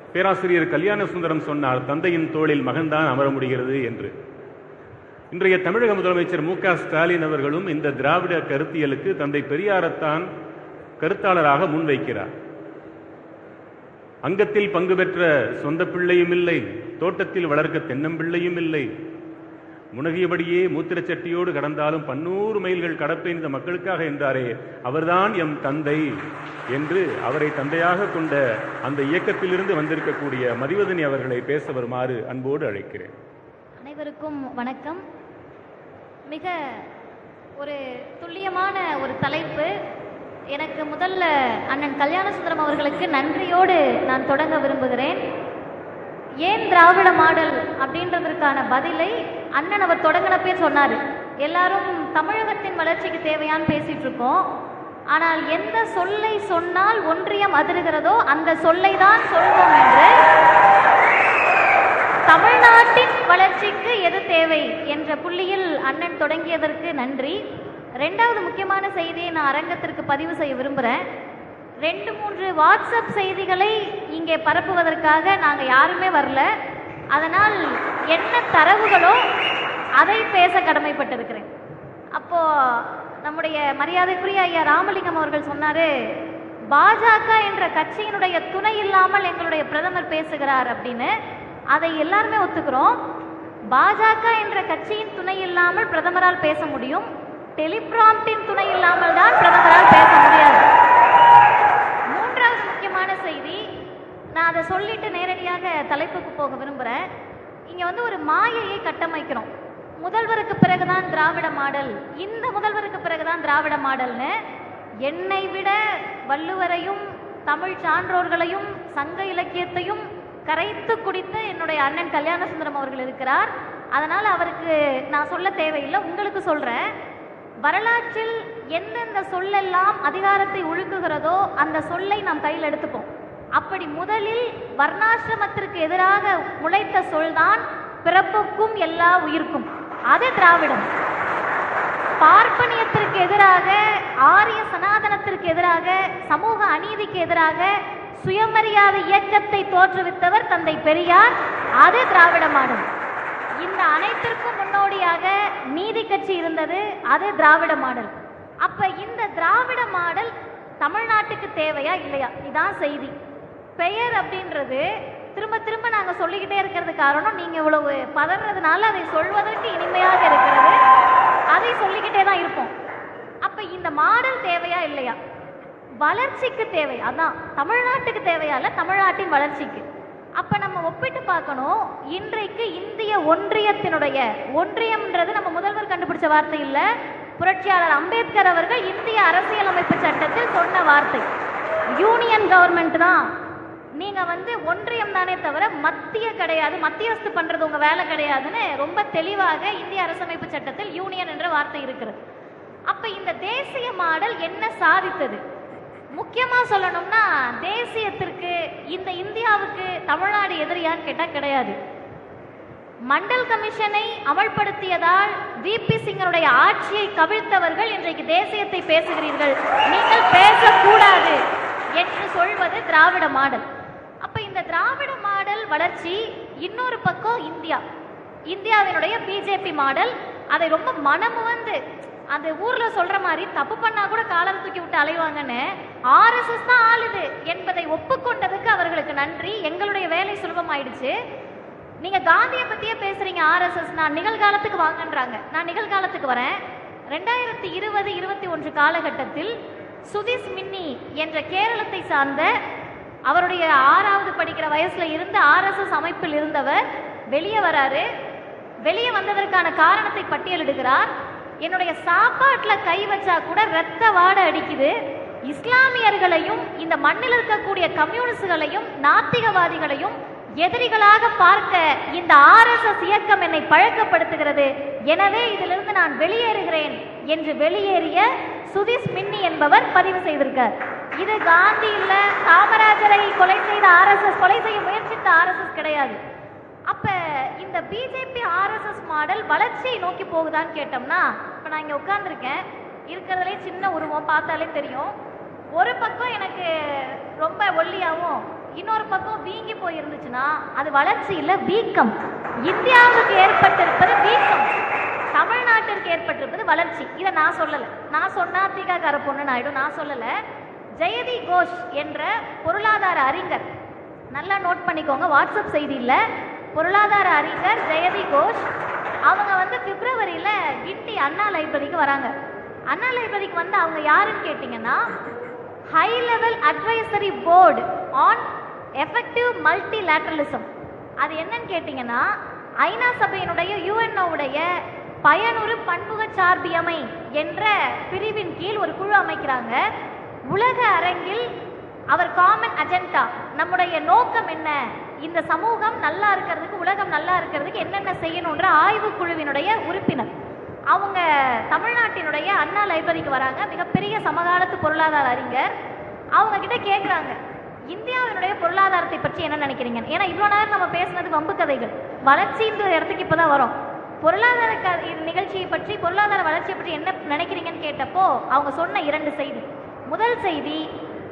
பேராசிரியர் கல்யாண சுந்தரம் சொன்னார் தந்தையின் தோளில் மகன்தான் அமர முடிகிறது என்று இன்றைய தமிழக முதலமைச்சர் மு க ஸ்டாலின் அவர்களும் இந்த திராவிட கருத்தியலுக்கு தந்தை பெரியாரத்தான் கருத்தாளராக முன்வைக்கிறார் அங்கத்தில் பங்கு பெற்ற சொந்த பிள்ளையும் இல்லை தோட்டத்தில் வளர்க்க தென்னம்பிள்ளையும் இல்லை முனகியபடியே மூத்திரச்சட்டியோடு கடந்தாலும் பன்னூறு மைல்கள் கடப்பேன் இந்த மக்களுக்காக என்றாரே அவர்தான் எம் தந்தை என்று அவரை தந்தையாக கொண்ட அந்த இயக்கத்திலிருந்து வந்திருக்கக்கூடிய மதிவதனி அவர்களை பேச வருமாறு அன்போடு அழைக்கிறேன் அனைவருக்கும் வணக்கம் மிக ஒரு துல்லியமான ஒரு தலைப்பு எனக்கு முதல்ல அண்ணன் கல்யாணசுந்தரம் அவர்களுக்கு நன்றியோடு நான் தொடங்க விரும்புகிறேன் ஏன் திராவிட மாடல் அப்படின்றதற்கான பதிலை அண்ணன் அவர் தொடங்கினப்பே சொன்னார் எல்லாரும் தமிழகத்தின் வளர்ச்சிக்கு தேவையான்னு பேசிட்டு இருக்கோம் ஆனால் எந்த சொல்லை சொன்னால் ஒன்றியம் அதிருகிறதோ அந்த சொல்லை தான் சொல்வோம் என்று தமிழ்நாட்டின் வளர்ச்சிக்கு எது தேவை என்ற புள்ளியில் அண்ணன் தொடங்கியதற்கு நன்றி ரெண்டாவது முக்கியமான செய்தியை நான் அரங்கத்திற்கு பதிவு செய்ய விரும்புகிறேன் ரெண்டு மூன்று வாட்ஸ்அப் செய்திகளை இங்கே பரப்புவதற்காக நாங்கள் யாருமே வரல அதனால் என்ன தரவுகளோ அதை பேச கடமைப்பட்டிருக்கிறேன் அப்போ நம்முடைய மரியாதைக்குரிய ஐயா ராமலிங்கம் அவர்கள் சொன்னாரு பாஜக என்ற கட்சியினுடைய துணை இல்லாமல் எங்களுடைய பிரதமர் பேசுகிறார் அப்படின்னு அதை எல்லாருமே ஒத்துக்கிறோம் பாஜக என்ற கட்சியின் துணை இல்லாமல் பிரதமரால் பேச முடியும் டெலிபிராம்டின் துணை இல்லாமல் தான் பிரதமரால் பேச முடியாது மூன்றாவது முக்கியமான செய்தி நான் அதை சொல்லிட்டு நேரடியாக தலைப்புக்கு போக விரும்புகிறேன் இங்கே வந்து ஒரு மாயையை கட்டமைக்கிறோம் முதல்வருக்கு பிறகுதான் திராவிட மாடல் இந்த முதல்வருக்கு பிறகுதான் திராவிட மாடல்னு என்னை விட வள்ளுவரையும் தமிழ் சான்றோர்களையும் சங்க இலக்கியத்தையும் கரைத்து குடித்த என்னுடைய அண்ணன் கல்யாணசுந்தரம் அவர்கள் இருக்கிறார் அதனால் அவருக்கு நான் சொல்ல தேவையில்லை உங்களுக்கு சொல்கிறேன் வரலாற்றில் எந்தெந்த சொல்லெல்லாம் அதிகாரத்தை ஒழுக்குகிறதோ அந்த சொல்லை நாம் கையில் எடுத்துப்போம் அப்படி முதலில் வர்ணாசிரமத்திற்கு எதிராக முளைத்த சொல்தான் பிறப்புக்கும் எல்லா உயிர்க்கும் அது திராவிடம் பார்ப்பனியத்திற்கு எதிராக ஆரிய சனாதனத்திற்கு எதிராக சமூக அநீதிக்கு எதிராக சுயமரியாதை இயக்கத்தை தோற்றுவித்தவர் தந்தை பெரியார் அது திராவிட மாடல் இந்த அனைத்திற்கும் முன்னோடியாக நீதி கட்சி இருந்தது அது திராவிட மாடல் அப்ப இந்த திராவிட மாடல் தமிழ்நாட்டுக்கு தேவையா இல்லையா இதான் செய்தி பெயர் அப்படின்றது திரும்ப திரும்ப நாங்க சொல்லிக்கிட்டே இருக்கிறது காரணம் நீங்க இவ்வளவு பதறதுனால அதை சொல்வதற்கு இனிமையாக இருக்கிறது அதை சொல்லிக்கிட்டே தான் இருப்போம் அப்ப இந்த மாடல் தேவையா இல்லையா வளர்ச்சிக்கு தேவை அதான் தமிழ்நாட்டுக்கு தேவையா இல்ல தமிழ்நாட்டின் வளர்ச்சிக்கு அப்ப நம்ம ஒப்பிட்டு பார்க்கணும் இன்றைக்கு இந்திய ஒன்றியத்தினுடைய ஒன்றியம்ன்றது நம்ம முதல்வர் கண்டுபிடிச்ச வார்த்தை இல்ல புரட்சியாளர் அம்பேத்கர் அவர்கள் இந்திய அரசியலமைப்பு சட்டத்தில் சொன்ன வார்த்தை யூனியன் கவர்மெண்ட் தான் நீங்க வந்து ஒன்றியம் தானே தவிர மத்திய கிடையாது மத்தியஸ்து பண்றது உங்க வேலை கிடையாதுன்னு ரொம்ப தெளிவாக இந்திய அரசமைப்பு சட்டத்தில் யூனியன் என்ற வார்த்தை இருக்கிறது அப்ப இந்த தேசிய மாடல் என்ன சாதித்தது முக்கியமா சொல்லணும்னா தேசியத்திற்கு இந்த இந்தியாவுக்கு தமிழ்நாடு எதிரியான்னு கேட்டா கிடையாது மண்டல் கமிஷனை அமல்படுத்தியதால் விபி சிங்கனுடைய ஆட்சியை கவிழ்த்தவர்கள் இன்றைக்கு தேசியத்தை பேசுகிறீர்கள் நீங்கள் பேசக்கூடாது என்று சொல்வது திராவிட மாடல் அப்ப இந்த திராவிட மாடல் வளர்ச்சி இன்னொரு பக்கம் இந்தியா இந்தியாவினுடைய பிஜேபி மாடல் அதை ரொம்ப மனமுவந்து அந்த ஊர்ல சொல்ற மாதிரி தப்பு பண்ணா கூட காலர் தூக்கி விட்டு அலைவாங்கன்னு ஆர்எஸ்எஸ் தான் ஆளுது என்பதை ஒப்புக்கொண்டதுக்கு அவர்களுக்கு நன்றி எங்களுடைய வேலை சுலபமாயிடுச்சு நீங்க காந்தியை பத்தியே பேசுறீங்க ஆர்எஸ்எஸ் நான் நிகழ்காலத்துக்கு வாங்கன்றாங்க நான் நிகழ்காலத்துக்கு வரேன் ரெண்டாயிரத்தி இருபது இருபத்தி ஒன்று காலகட்டத்தில் சுதீஷ் மின்னி என்ற கேரளத்தை சார்ந்த அவருடைய ஆறாவது படிக்கிற வயசுல இருந்து ஆர்எஸ்எஸ் அமைப்பில் இருந்தவர் வெளியே வராரு வெளியே வந்ததற்கான காரணத்தை பட்டியலிடுகிறார் என்னுடைய சாப்பாட்டுல கை வச்சா கூட ரத்த வாடை அடிக்குது இஸ்லாமியர்களையும் இந்த மண்ணில் இருக்கக்கூடிய கம்யூனிஸ்டுகளையும் நாத்திகவாதிகளையும் எதிரிகளாக பார்க்க இந்த ஆர்எஸ்எஸ் இயக்கம் என்னை பழக்கப்படுத்துகிறது எனவே இதிலிருந்து நான் வெளியேறுகிறேன் என்று வெளியேறிய சுதீஷ் மின்னி என்பவர் பதிவு செய்திருக்கார் இது காந்தி இல்ல காமராஜரை கொலை செய்த ஆர்எஸ்எஸ் கொலை செய்ய முயற்சித்த ஆர்எஸ்எஸ் கிடையாது அப்ப இந்த பிஜேபி ஆர்எஸ்எஸ் மாடல் வளர்ச்சியை நோக்கி போகுதான்னு கேட்டோம்னா இப்ப நான் இங்க உட்கார்ந்திருக்கேன் இருக்கிறதுலே சின்ன உருவம் பார்த்தாலே தெரியும் ஒரு பக்கம் எனக்கு ரொம்ப ஒல்லியாவும் இன்னொரு பக்கம் வீங்கி போயிருந்துச்சுன்னா அது வளர்ச்சி இல்ல வீக்கம் இந்தியாவுக்கு ஏற்பட்டிருப்பது வீக்கம் தமிழ்நாட்டிற்கு ஏற்பட்டிருப்பது வளர்ச்சி இதை நான் சொல்லல நான் சொன்னா தீகாக்கார பொண்ணுன்னு ஆயிடும் நான் சொல்லல ஜெயதி கோஷ் என்ற பொருளாதார அறிஞர் நல்லா நோட் பண்ணிக்கோங்க வாட்ஸ்அப் செய்தி இல்ல பொருளாதார அறிஞர் ஜெயதி கோஷ் அவங்க வந்து பிப்ரவரியில கிண்டி அண்ணா லைப்ரரிக்கு வராங்க அண்ணா லைப்ரரிக்கு வந்து அவங்க யாருன்னு கேட்டிங்கன்னா high level advisory board on effective multilateralism அது என்னன்னு கேட்டிங்கன்னா ஐநா சபையினுடைய யுஎன்ஓவுடைய பயனுறு பன்முக சார்பியமை என்ற பிரிவின் கீழ் ஒரு குழு அமைக்கிறாங்க உலக அரங்கில் அவர் காமன் அஜெண்டா நம்முடைய நோக்கம் என்ன இந்த சமூகம் நல்லா இருக்கிறதுக்கு உலகம் நல்லா இருக்கிறதுக்கு என்னென்ன செய்யணுன்ற ஆய்வு குழுவினுடைய உறுப்பினர் அவங்க தமிழ்நாட்டினுடைய அண்ணா லைப்ரரிக்கு வராங்க மிகப்பெரிய சமகாலத்து பொருளாதார அறிஞர் அவங்க கிட்ட கேட்குறாங்க இந்தியாவினுடைய பொருளாதாரத்தை பற்றி என்ன நினைக்கிறீங்க ஏன்னா இவ்வளோ நேரம் நம்ம பேசுனது வம்பு கதைகள் வளர்ச்சின்ற இடத்துக்கு இப்போதான் வரும் பொருளாதார க- இது நிகழ்ச்சியை பற்றி பொருளாதார வளர்ச்சியை பற்றி என்ன நினைக்கிறீங்கன்னு கேட்டப்போ அவங்க சொன்ன இரண்டு செய்தி முதல் செய்தி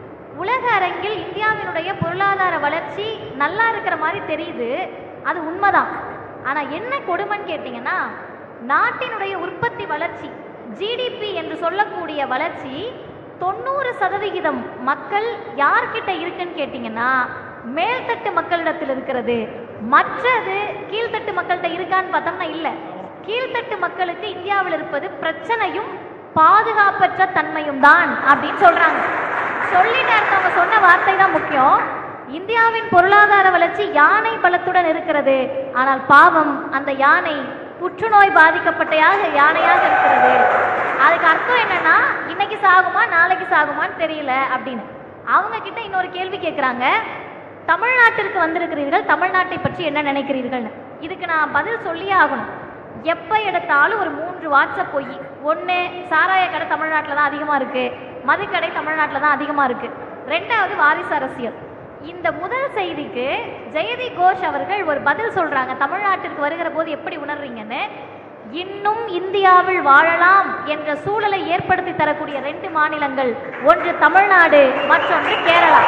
உலக அரங்கில் இந்தியாவினுடைய பொருளாதார வளர்ச்சி நல்லா இருக்கிற மாதிரி தெரியுது அது உண்மைதான் ஆனா என்ன கொடுமைன்னு கேட்டிங்கன்னா நாட்டினுடைய உற்பத்தி வளர்ச்சி ஜிடிபி என்று சொல்லக்கூடிய வளர்ச்சி தொண்ணூறு சதவிகிதம் மக்கள் யார்கிட்ட இருக்குன்னு கேட்டிங்கன்னா மேல்தட்டு மக்களிடத்தில் இருக்கிறது மற்றது கீழ்த்தட்டு மக்கள்கிட்ட இருக்கான்னு பார்த்தோம்னா இல்லை கீழ்த்தட்டு மக்களுக்கு இந்தியாவில் இருப்பது பிரச்சனையும் பாதுகாப்பற்ற தன்மையும் தான் அப்படின்னு சொல்றாங்க சொல்லிட்டு அடுத்தவங்க சொன்ன வார்த்தை தான் முக்கியம் இந்தியாவின் பொருளாதார வளர்ச்சி யானை பலத்துடன் இருக்கிறது ஆனால் பாவம் அந்த யானை புற்றுநோய் பாதிக்கப்பட்ட யா- யானையாக இருக்கிறது அதுக்கு அர்த்தம் என்னன்னா இன்னைக்கு சாகுமா நாளைக்கு சாகுமான்னு தெரியல அப்படின்னு அவங்க கிட்ட இன்னொரு கேள்வி கேட்குறாங்க தமிழ்நாட்டிற்கு வந்திருக்கிறீர்கள் தமிழ்நாட்டை பற்றி என்ன நினைக்கிறீர்கள்னு இதுக்கு நான் பதில் சொல்லியே ஆகணும் எப்போ எடுத்தாலும் ஒரு மூன்று வாட்ஸ்அப் பொய் ஒன்று சாராய கடை தமிழ்நாட்டில் தான் அதிகமாக இருக்கு மதுக்கடை தமிழ்நாட்டில் தான் அதிகமாக இருக்கு ரெண்டாவது வாரிசு அரசியல் இந்த முதல் செய்திக்கு ஜெயதி கோஷ் அவர்கள் ஒரு பதில் சொல்றாங்க தமிழ்நாட்டிற்கு வருகிற போது எப்படி உணர்றீங்கன்னு இன்னும் இந்தியாவில் வாழலாம் என்ற சூழலை ஏற்படுத்தி தரக்கூடிய ரெண்டு மாநிலங்கள் ஒன்று தமிழ்நாடு மற்றொன்று கேரளா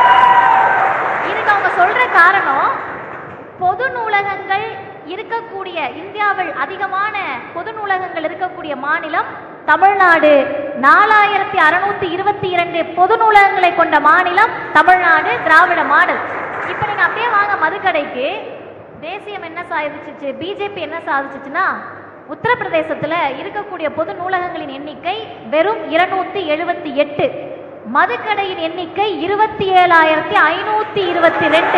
இதுக்கு அவங்க சொல்ற காரணம் பொது நூலகங்கள் இருக்கக்கூடிய இந்தியாவில் அதிகமான பொது நூலகங்கள் இருக்கக்கூடிய மாநிலம் தமிழ்நாடு நாலாயிரத்தி அறுநூத்தி இருபத்தி இரண்டு பொது நூலகங்களை கொண்ட மாநிலம் தமிழ்நாடு திராவிட மாடல் இப்ப நீங்க அப்படியே வாங்க மதுக்கடைக்கு தேசியம் என்ன சாதிச்சுச்சு பிஜேபி என்ன சாதிச்சுச்சுன்னா உத்தரப்பிரதேசத்துல இருக்கக்கூடிய பொது நூலகங்களின் எண்ணிக்கை வெறும் இருநூத்தி எழுபத்தி எட்டு மதுக்கடையின் எண்ணிக்கை இருபத்தி ஏழாயிரத்தி ஐநூத்தி இருபத்தி ரெண்டு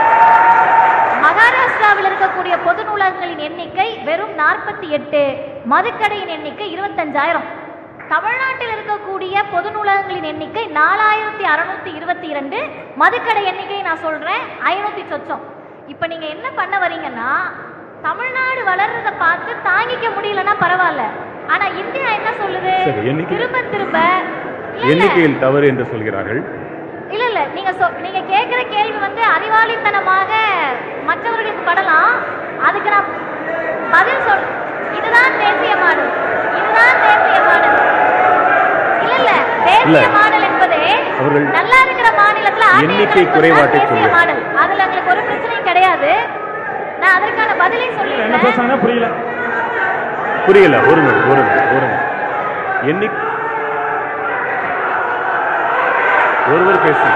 மகாராஷ்டிராவில் இருக்கக்கூடிய பொது நூலகங்களின் எண்ணிக்கை வெறும் நாற்பத்தி எட்டு மதுக்கடையின் எண்ணிக்கை இருபத்தஞ்சாயிரம் தமிழ்நாட்டில் இருக்கக்கூடிய பொது நூலகங்களின் எண்ணிக்கை நாலாயிரத்தி அறுநூத்தி இருபத்தி இரண்டு மதுக்கடை எண்ணிக்கை நான் சொல்றேன் ஐநூத்தி சொச்சம் இப்ப நீங்க என்ன பண்ண வரீங்கன்னா தமிழ்நாடு வளர்றத பார்த்து தாங்கிக்க முடியலன்னா பரவாயில்ல ஆனா இந்தியா என்ன சொல்லுது சரி, எண்ணிக்கை- திரும்ப திரும்ப இல்ல, இல்ல. எண்ணிக்கையில் தவறு என்று சொல்கிறார்கள் இல்ல இல்ல நீங்க சொ- நீங்க கேக்குற கேள்வி வந்து அறிவாளித்தனமாக மற்றவர்களுக்கு படலாம் அதுக்கு நான் பதில் சொல் இதுதான் தேசிய மாடல் இதுதான் தேசிய மாடல் இல்ல இல்ல தேசிய இல்ல. மாடல் என்பது அவர்கள் நல்லா இருக்கிற மாநிலத்துல எண்ணிக்கை ஆட்சியில் இருப்பதுதான் குறைபாட்டை தேசிய சொல்லுங்க. மாடல் அதுல எங்களுக்கு ஒரு பிரச்சனையும் கிடையாது நான் அதற்கான பதிலை என்ன சொல்லிடுறேன் பேசுறாங்க புரியல புரியல ஒரு நிமிடம் ஒரு நிமிடம் ஒரு நிமிடம் எண்ணி ஒருவர் பேசுங்க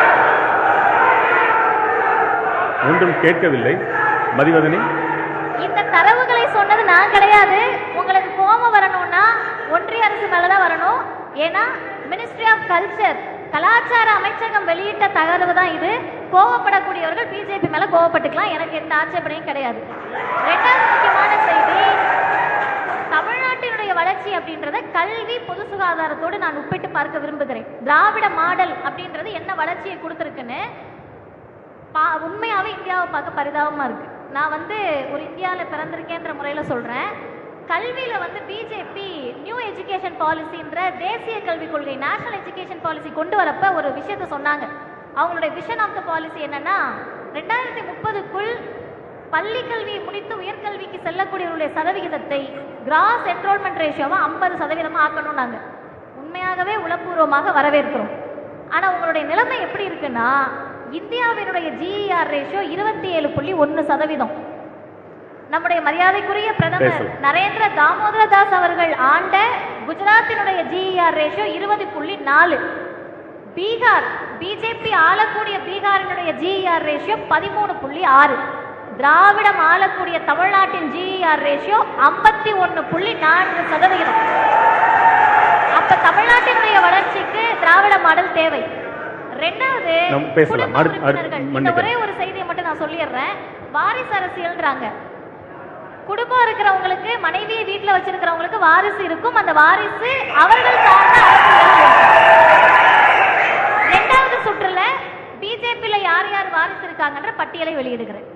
ஒன்றும் கேட்கவில்லை மதிவதனி இந்த தரவுகளை சொன்னது நான் கிடையாது உங்களுக்கு கோபம் வரணும்னா ஒன்றிய அரசு மேலதான் வரணும் ஏன்னா மினிஸ்ட்ரி ஆஃப் கல்ச்சர் கலாச்சார அமைச்சகம் வெளியிட்ட தகவல் தான் இது கோவப்படக்கூடியவர்கள் பிஜேபி மேல கோவப்பட்டுக்கலாம் எனக்கு எந்த ஆட்சேபனையும் கிடையாது ரெண்டாவது முக்கியமான செய்தி தமிழ்நாட்டினுடைய வளர்ச்சி அப்படின்றத கல்வி பொது சுகாதாரத்தோடு நான் ஒப்பிட்டு பார்க்க விரும்புகிறேன் திராவிட மாடல் அப்படின்றது என்ன வளர்ச்சியை கொடுத்துருக்குன்னு பா உண்மையாவே இந்தியாவை பார்க்க பரிதாபமா இருக்கு நான் வந்து ஒரு இந்தியாவில் பிறந்திருக்கேன்ற முறையில் சொல்றேன் கல்வியில வந்து பிஜேபி நியூ எஜுகேஷன் பாலிசின்ற தேசிய கல்விக் கொள்கை நேஷனல் எஜுகேஷன் பாலிசி கொண்டு வரப்ப ஒரு விஷயத்த சொன்னாங்க அவங்களுடைய விஷன் ஆஃப் த பாலிசி என்னன்னா ரெண்டாயிரத்தி முப்பதுக்குள் பள்ளி கல்வியை முடித்து உயர்கல்விக்கு செல்லக்கூடியவர்களுடைய சதவிகிதத்தை கிராஸ் என்ரோல்மெண்ட் ரேஷியோவை ஐம்பது சதவீதமா ஆக்கணும்னாங்க உண்மையாகவே உளப்பூர்வமாக வரவேற்கிறோம் ஆனா உங்களுடைய நிலைமை எப்படி இருக்குன்னா இந்தியாவினுடைய ஜிஇஆர் ரேஷியோ இருபத்தி ஏழு புள்ளி ஒன்று சதவீதம் நம்முடைய மரியாதைக்குரிய பிரதமர் பேசலாம். நரேந்திர தாமோதர தாஸ் அவர்கள் ஆண்ட குஜராத்தினுடைய ஜிஇஆர் ரேஷியோ இருபது புள்ளி நாலு பீகார் பிஜேபி ஆளக்கூடிய பீகாரினுடைய ஜிஇஆர் ரேஷியோ பதிமூணு புள்ளி ஆறு திராவிடம் ஆளக்கூடிய தமிழ்நாட்டின் ஜிஇஆர் ரேஷியோ ஐம்பத்தி ஒன்னு புள்ளி நான்கு சதவிகிதம் அப்ப தமிழ்நாட்டினுடைய வளர்ச்சிக்கு திராவிட மாடல் தேவை ரெண்டாவது நம்ம பேசலாம். குடும்ப அடுத்து- அடுத்து உறுப்பினர்கள். இந்த மன்னிக்கிறேன். ஒரே ஒரு செய்தியை மட்டும் நான் சொல்லிடுறேன் வாரிசு அரசியல்ன்றாங்க குடும்பம் இருக்கிறவங்களுக்கு மனைவியை வீட்டுல வச்சிருக்கிறவங்களுக்கு வாரிசு இருக்கும் அந்த வாரிசு அவர்கள் சார்ந்த அரசியல் இருக்கும். ரெண்டாவது சுற்றுல பிஜேபியில யார் யார் வாரிசு இருக்காங்கன்ற பட்டியலை வெளியிடுகிறேன்